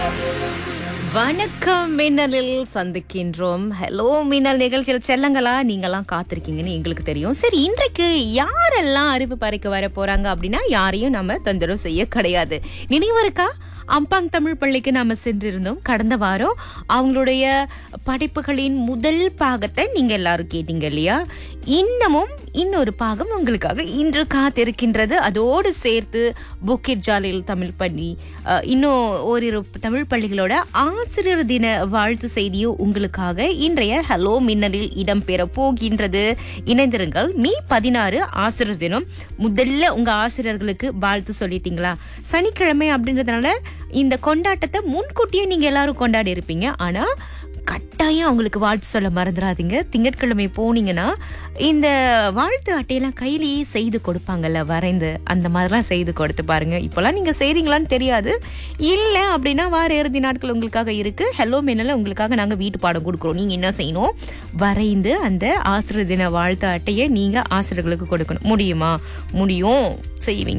வணக்கம் மின்னலில் சந்திக்கின்றோம் ஹலோ மின்னல் நிகழ்ச்சியில் செல்லங்களா நீங்கெல்லாம் காத்திருக்கீங்கன்னு எங்களுக்கு தெரியும் சரி இன்றைக்கு யாரெல்லாம் அறிவு பறைக்க வர போறாங்க அப்படின்னா யாரையும் நம்ம தொந்தரவு செய்ய கிடையாது நினைவு இருக்கா அம்பாங் தமிழ் பள்ளிக்கு நாம சென்றிருந்தோம் கடந்த வாரம் அவங்களுடைய படைப்புகளின் முதல் பாகத்தை நீங்க எல்லாரும் கேட்டீங்க இல்லையா இன்னமும் இன்னொரு பாகம் உங்களுக்காக இன்று காத்திருக்கின்றது அதோடு சேர்த்து புக்கிட் ஜாலில் தமிழ் பள்ளி அஹ், இன்னும் ஓரிரு தமிழ் பள்ளிகளோட ஆசிரியர் தின வாழ்த்து செய்தியும் உங்களுக்காக இன்றைய ஹலோ மின்னலில் இடம்பெற போகின்றது இணைந்திருங்கள் மீ பதினாறு ஆசிரியர் தினம் முதல்ல உங்க ஆசிரியர்களுக்கு வாழ்த்து சொல்லிட்டீங்களா சனிக்கிழமை அப்படின்றதுனால இந்த கொண்டாட்டத்தை முன்கூட்டியே நீங்க எல்லாரும் கொண்டாடி இருப்பீங்க ஆனா கட்டாயம் அவங்களுக்கு வாழ்த்து சொல்ல மறந்துடாதீங்க திங்கட்கிழமை போனீங்கன்னா இந்த வாழ்த்து அட்டையெல்லாம் கையிலேயே செய்து கொடுப்பாங்கல்ல வரைந்து அந்த மாதிரிலாம் செய்து கொடுத்து பாருங்க இப்போலாம் நீங்க செய்றீங்களான்னு தெரியாது இல்லை அப்படின்னா வார இறுதி நாட்கள் உங்களுக்காக இருக்கு ஹலோ மின்னல உங்களுக்காக நாங்க வீட்டு பாடம் கொடுக்குறோம் நீங்க என்ன செய்யணும் வரைந்து அந்த ஆசிரியர் தின வாழ்த்து அட்டையை நீங்க ஆசிரியர்களுக்கு கொடுக்கணும் முடியுமா முடியும் செய்வீங்க